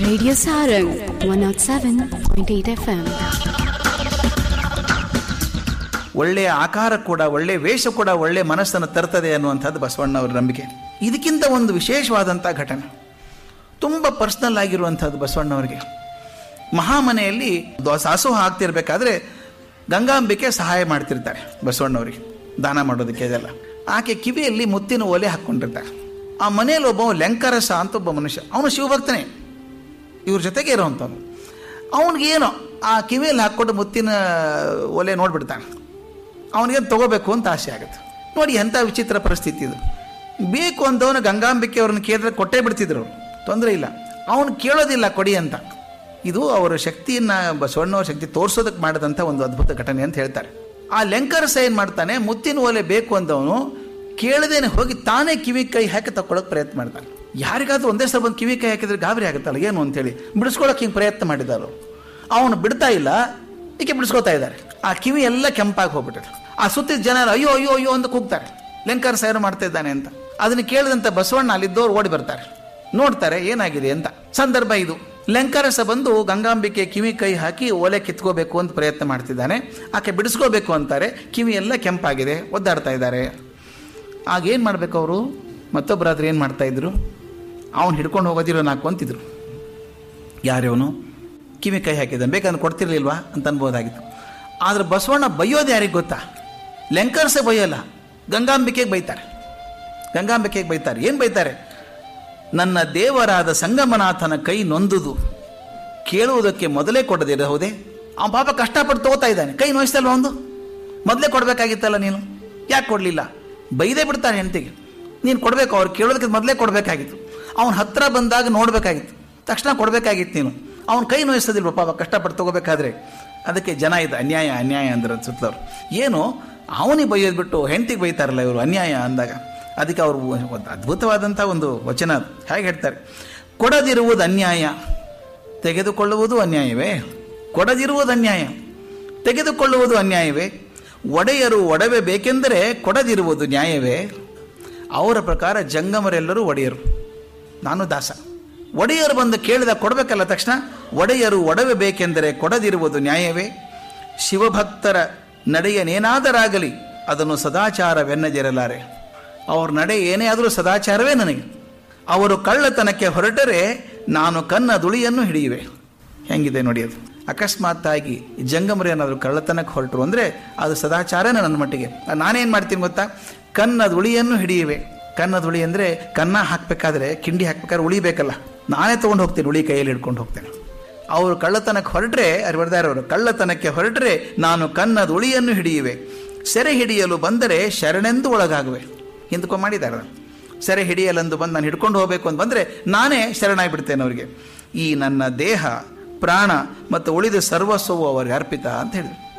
Radio Sarang 107.8 FM. ಒಳ್ಳೆಯ ಆಕಾರ ಕೂಡ ಒಳ್ಳೆಯ ವೇಷ ಕೂಡ ಒಳ್ಳೆಯ ಮನಸ್ಸನ್ನು ತರ್ತದೆ ಅನ್ನುವಂಥದ್ದು ಬಸವಣ್ಣವರ ನಂಬಿಕೆ ಇದಕ್ಕಿಂತ ಒಂದು ವಿಶೇಷವಾದಂಥ ಘಟನೆ ತುಂಬ ಪರ್ಸ್ನಲ್ ಆಗಿರುವಂಥದ್ದು ಬಸವಣ್ಣವರಿಗೆ ಮಹಾಮನೆಯಲ್ಲಿ ದಾಸೋಹ ಆಗ್ತಿರ್ಬೇಕಾದ್ರೆ ಗಂಗಾಂಬಿಕೆ ಸಹಾಯ ಮಾಡ್ತಿರ್ತಾರೆ ಬಸವಣ್ಣವರಿಗೆ ದಾನ ಮಾಡೋದಕ್ಕೆ ಇದೆಲ್ಲ ಆಕೆ ಕಿವಿಯಲ್ಲಿ ಮುತ್ತಿನ ಒಲೆ ಹಾಕ್ಕೊಂಡಿರ್ತಾರೆ ಆ ಮನೆಯಲ್ಲಿ ಒಬ್ಬ ಲೆಂಕರಸ ಅಂತ ಒಬ್ಬ ಮನುಷ್ಯ ಅವನು ಶಿವಭಕ್ತನೇ ಇವ್ರ ಜೊತೆಗೆ ಇರೋವಂಥವ್ನು ಅವನಿಗೇನೋ ಆ ಕಿವಿಯಲ್ಲಿ ಹಾಕ್ಕೊಂಡು ಮುತ್ತಿನ ಒಲೆ ನೋಡ್ಬಿಡ್ತಾನೆ ಅವನಿಗೆ ತಗೋಬೇಕು ಅಂತ ಆಸೆ ಆಗುತ್ತೆ ನೋಡಿ ಎಂಥ ವಿಚಿತ್ರ ಪರಿಸ್ಥಿತಿ ಇದು ಬೇಕು ಅಂದವನು ಗಂಗಾಂಬಿಕೆ ಅವ್ರನ್ನ ಕೇಳಿದ್ರೆ ಕೊಟ್ಟೇ ಬಿಡ್ತಿದ್ರು ಅವ್ರು ತೊಂದರೆ ಇಲ್ಲ ಅವನು ಕೇಳೋದಿಲ್ಲ ಕೊಡಿ ಅಂತ ಇದು ಅವರ ಶಕ್ತಿಯನ್ನು ಬಸವಣ್ಣವ್ರ ಶಕ್ತಿ ತೋರಿಸೋದಕ್ಕೆ ಮಾಡಿದಂಥ ಒಂದು ಅದ್ಭುತ ಘಟನೆ ಅಂತ ಹೇಳ್ತಾರೆ ಆ ಲೆಂಕರಸ ಏನು ಮಾಡ್ತಾನೆ ಮುತ್ತಿನ ಒಲೆ ಬೇಕು ಅಂದವನು ಕೇಳದೇನೆ ಹೋಗಿ ತಾನೇ ಕಿವಿ ಕೈ ಹಾಕಿ ತಗೊಳಕ್ ಪ್ರಯತ್ನ ಮಾಡ್ತಾನೆ ಯಾರಿಗಾದ್ರೂ ಒಂದೇ ಸಲ ಬಂದು ಕಿವಿ ಕೈ ಹಾಕಿದ್ರೆ ಗಾಬರಿ ಆಗುತ್ತಲ್ಲ ಏನು ಅಂತೇಳಿ ಬಿಡಿಸ್ಕೊಳಕ್ಕೆ ಹಿಂಗೆ ಪ್ರಯತ್ನ ಮಾಡಿದ್ದಾರೆ ಅವನು ಬಿಡ್ತಾ ಇಲ್ಲ ಈಕೆ ಬಿಡಿಸ್ಕೊತಾ ಇದ್ದಾರೆ ಆ ಕಿವಿ ಎಲ್ಲ ಕೆಂಪಾಗಿ ಹೋಗ್ಬಿಟ್ಟಿದೆ ಆ ಸುತ್ತಿದ ಜನ ಎಲ್ಲ ಅಯ್ಯೋ ಅಯ್ಯೋ ಅಯ್ಯೋ ಅಂತ ಕೂಗ್ತಾರೆ ಲೆಂಕರ್ ಸೇರು ಮಾಡ್ತಾ ಇದ್ದಾನೆ ಅಂತ ಅದನ್ನ ಕೇಳಿದಂತ ಬಸವಣ್ಣ ಅಲ್ಲಿದ್ದವ್ರು ಓಡಿ ಬರ್ತಾರೆ ನೋಡ್ತಾರೆ ಏನಾಗಿದೆ ಅಂತ ಸಂದರ್ಭ ಇದು ಲೆಂಕರಸ ಬಂದು ಗಂಗಾಂಬಿಕೆ ಕಿವಿ ಕೈ ಹಾಕಿ ಒಲೆ ಕಿತ್ಕೋಬೇಕು ಅಂತ ಪ್ರಯತ್ನ ಮಾಡ್ತಿದ್ದಾನೆ ಆಕೆ ಬಿಡಿಸ್ಕೋಬೇಕು ಅಂತಾರೆ ಕಿವಿ ಎಲ್ಲ ಕೆಂಪಾಗಿದೆ ಒದ್ದಾಡ್ತಾ ಇದ್ದಾರೆ ಆಗ ಏನು ಮಾಡಬೇಕು ಅವರು ಮತ್ತೊಬ್ಬರಾದ್ರೆ ಏನು ಮಾಡ್ತಾ ಇದ್ರು ಅವನು ಹಿಡ್ಕೊಂಡು ಹೋಗೋದಿರೋ ನಾಲ್ಕು ಅಂತಿದ್ರು ಯಾರ್ಯವನು ಕಿವಿ ಕೈ ಹಾಕಿದ್ದಾನೆ ಬೇಕಂದ್ರೆ ಕೊಡ್ತಿರ್ಲಿಲ್ವಾ ಅಂತ ಅನ್ಬೋದಾಗಿತ್ತು ಆದ್ರೆ ಬಸವಣ್ಣ ಬೈಯೋದು ಯಾರಿಗೆ ಗೊತ್ತಾ ಲೆಂಕರ್ಸೆ ಬೈಯಲ್ಲ ಗಂಗಾಂಬಿಕೆಗೆ ಬೈತಾರೆ ಗಂಗಾಂಬಿಕೆಗೆ ಬೈತಾರೆ ಏನು ಬೈತಾರೆ ನನ್ನ ದೇವರಾದ ಸಂಗಮನಾಥನ ಕೈ ನೊಂದುದು ಕೇಳುವುದಕ್ಕೆ ಮೊದಲೇ ಕೊಡದಿರಬಹುದೇ ಅವನ ಪಾಪ ಕಷ್ಟಪಟ್ಟು ತಗೋತಾ ಇದ್ದಾನೆ ಕೈ ನೋಯಿಸ್ತಲ್ವ ಒಂದು ಮೊದಲೇ ಕೊಡಬೇಕಾಗಿತ್ತಲ್ಲ ನೀನು ಯಾಕೆ ಕೊಡಲಿಲ್ಲ ಬೈದೇ ಬಿಡ್ತಾರೆ ಹೆಂಡತಿಗೆ ನೀನು ಕೊಡಬೇಕು ಅವ್ರು ಕೇಳೋದಕ್ಕೆ ಮೊದಲೇ ಕೊಡಬೇಕಾಗಿತ್ತು ಅವನ ಹತ್ರ ಬಂದಾಗ ನೋಡಬೇಕಾಗಿತ್ತು ತಕ್ಷಣ ಕೊಡಬೇಕಾಗಿತ್ತು ನೀನು ಅವನ ಕೈ ನೋಯಿಸೋದಿಲ್ವ ಪಾಪ ಕಷ್ಟಪಟ್ಟು ತಗೋಬೇಕಾದ್ರೆ ಅದಕ್ಕೆ ಜನ ಇದು ಅನ್ಯಾಯ ಅನ್ಯಾಯ ಅಂದ್ರೆ ಸುತ್ತಲವ್ರು ಏನು ಅವನಿಗೆ ಬೈಯೋದು ಬಿಟ್ಟು ಹೆಂಡತಿಗೆ ಬೈತಾರಲ್ಲ ಇವರು ಅನ್ಯಾಯ ಅಂದಾಗ ಅದಕ್ಕೆ ಅವರು ಒಂದು ಅದ್ಭುತವಾದಂಥ ಒಂದು ವಚನ ಅದು. ಹೇಗೆ ಹೇಳ್ತಾರೆ ಕೊಡದಿರುವುದು ಅನ್ಯಾಯ ತೆಗೆದುಕೊಳ್ಳುವುದು ಅನ್ಯಾಯವೇ ಕೊಡದಿರುವುದು ಅನ್ಯಾಯ ತೆಗೆದುಕೊಳ್ಳುವುದು ಅನ್ಯಾಯವೇ ಒಡೆಯರು ಒಡವೆ ಬೇಕೆಂದರೆ ಕೊಡದಿರುವುದು ನ್ಯಾಯವೇ ಅವರ ಪ್ರಕಾರ ಜಂಗಮರೆಲ್ಲರೂ ಒಡೆಯರು ನಾನು ದಾಸ ಒಡೆಯರು ಬಂದು ಕೇಳಿದ ಕೊಡಬೇಕಲ್ಲ ತಕ್ಷಣ ಒಡೆಯರು ಒಡವೆ ಬೇಕೆಂದರೆ ಕೊಡದಿರುವುದು ನ್ಯಾಯವೇ ಶಿವಭಕ್ತರ ನಡೆಯನೇನಾದರಾಗಲಿ ಅದನ್ನು ಸದಾಚಾರವೆನ್ನದಿರಲಾರೆ ಅವ್ರ ನಡೆ ಏನೇ ಆದರೂ ಸದಾಚಾರವೇ ನನಗೆ ಅವರು ಕಳ್ಳತನಕ್ಕೆ ಹೊರಟರೆ ನಾನು ಕನ್ನ ದುಳಿಯನ್ನು ಹಿಡಿಯುವೆ ಹೆಂಗಿದೆ ನೋಡಿ ಅದು ಅಕಸ್ಮಾತ್ತಾಗಿ ಜಂಗಮರು ಏನಾದರೂ ಕಳ್ಳತನಕ್ಕೆ ಹೊರಟರು ಅಂದರೆ ಅದು ಸದಾಚಾರನೇ ನನ್ನ ಮಟ್ಟಿಗೆ ನಾನೇನು ಮಾಡ್ತೀನಿ ಗೊತ್ತಾ ಕನ್ನದ ಉಳಿಯನ್ನು ಹಿಡಿಯುವೆ ಕನ್ನದ ಉಳಿ ಅಂದರೆ ಕನ್ನ ಹಾಕಬೇಕಾದ್ರೆ ಕಿಂಡಿ ಹಾಕ್ಬೇಕಾದ್ರೆ ಉಳಿಬೇಕಲ್ಲ ನಾನೇ ತೊಗೊಂಡು ಹೋಗ್ತೀನಿ ಉಳಿ ಕೈಯಲ್ಲಿ ಹಿಡ್ಕೊಂಡು ಹೋಗ್ತೇನೆ ಅವರು ಕಳ್ಳತನಕ್ಕೆ ಹೊರಟ್ರೆ ಅದು ಬರ್ದಾರೆ ಅವರು ಕಳ್ಳತನಕ್ಕೆ ಹೊರಟ್ರೆ ನಾನು ಕನ್ನದ ಉಳಿಯನ್ನು ಹಿಡಿಯುವೆ ಸೆರೆ ಹಿಡಿಯಲು ಬಂದರೆ ಶರಣೆಂದು ಒಳಗಾಗುವೆ ಹಿಂದಕೊ ಮಾಡಿದ್ದಾರೆ ಅದನ್ನು. ಸೆರೆ ಹಿಡಿಯಲೆಂದು ಬಂದು ನಾನು ಹಿಡ್ಕೊಂಡು ಹೋಗಬೇಕು ಅಂತ ಬಂದರೆ ನಾನೇ ಶರಣಾಗಿ ಬಿಡ್ತೇನೆ ಅವರಿಗೆ ಈ ನನ್ನ ದೇಹ ಪ್ರಾಣ ಮತ್ತು ಉಳಿದ ಸರ್ವಸ್ವವು ಅವರಿಗೆ ಅರ್ಪಿತ ಅಂತ ಹೇಳಿದ್ರು